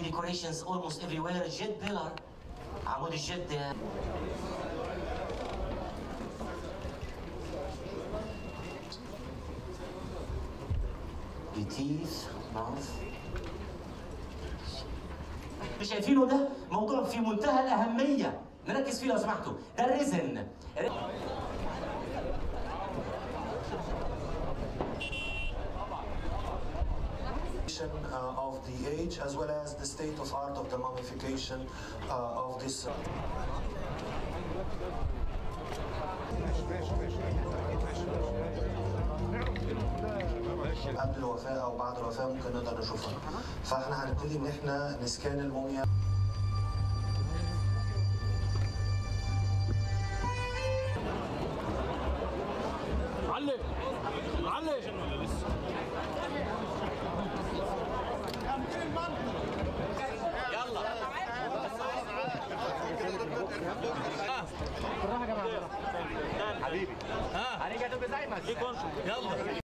decorations almost everywhere jet pillar عمود الجد يعني لطيف نعرف مش شايفينه ده موضوع في منتهى الأهمية نركز فيه لو سمحتوا ده الريزن uh, of the age as well as the state of art of the mummification uh, of this. قبل الوفاة أو بعد الوفاة ممكن نقدر نشوفها فاحنا هنبتدي إن احنا نسكان الموميا علق علق حبيبي ها ありがとうございます。